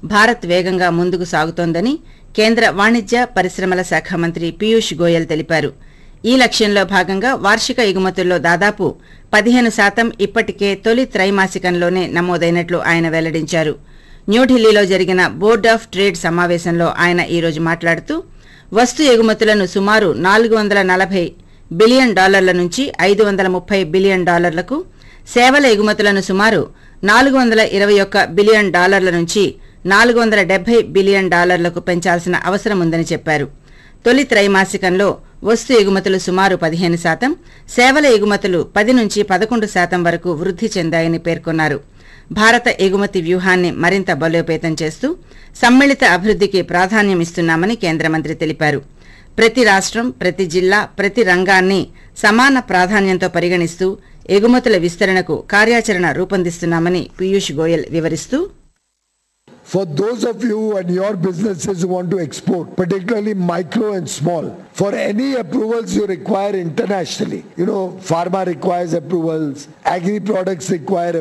భారత్ వేగంగా ముందుకు సాగుతోందని కేంద్ర వాణిజ్య పరిశ్రమల శాఖ మంత్రి పీయూష్ గోయల్ తెలిపారు ఈ లక్ష్యంలో భాగంగా వార్షిక ఎగుమతుల్లో దాదాపు పదిహేను శాతం ఇప్పటికే తొలి త్రైమాసికంలోనే నమోదైనట్లు ఆయన వెల్లడించారు న్యూఢిల్లీలో జరిగిన బోర్డ్ ఆఫ్ ట్రేడ్ సమావేశంలో ఆయన ఈరోజు మాట్లాడుతూ వస్తు ఎగుమతులను సుమారు నాలుగు వందల నలభై బిలియన్ డాలర్ల నుంచి ఐదు వందల ముప్పై బిలియన్ డాలర్లకు సేవల ఎగుమతులను సుమారు నాలుగు వందల ఇరవై ఒక్క బిలియన్ డాలర్ల నుంచి నాలుగు వందల డెబ్బై బిలియన్ డాలర్లకు పెంచాల్సిన అవసరం ఉందని చెప్పారు తొలి త్రైమాసికంలో వస్తు ఎగుమతులు సుమారు పదిహేను శాతం సేవల ఎగుమతులు పది నుంచి పదకొండు శాతం వరకు వృద్ధి చెందాయని పేర్కొన్నారు భారత ఎగుమతి వ్యూహాన్ని మరింత బలోపేతం చేస్తూ సమ్మిళిత అభివృద్ధికి ప్రాధాన్యమిస్తున్నామని కేంద్ర మంత్రి తెలిపారు ప్రతి రాష్ట్రం ప్రతి జిల్లా ప్రతి రంగాన్ని సమాన ప్రాధాన్యంతో పరిగణిస్తూ ఎగుమతుల విస్తరణకు కార్యాచరణ రూపొందిస్తున్నామని పీయూష్ గోయల్ వివరిస్తూ For those of you and your businesses who want to export, particularly micro and small, for any approvals you require internationally, you know, pharma requires approvals, agri products require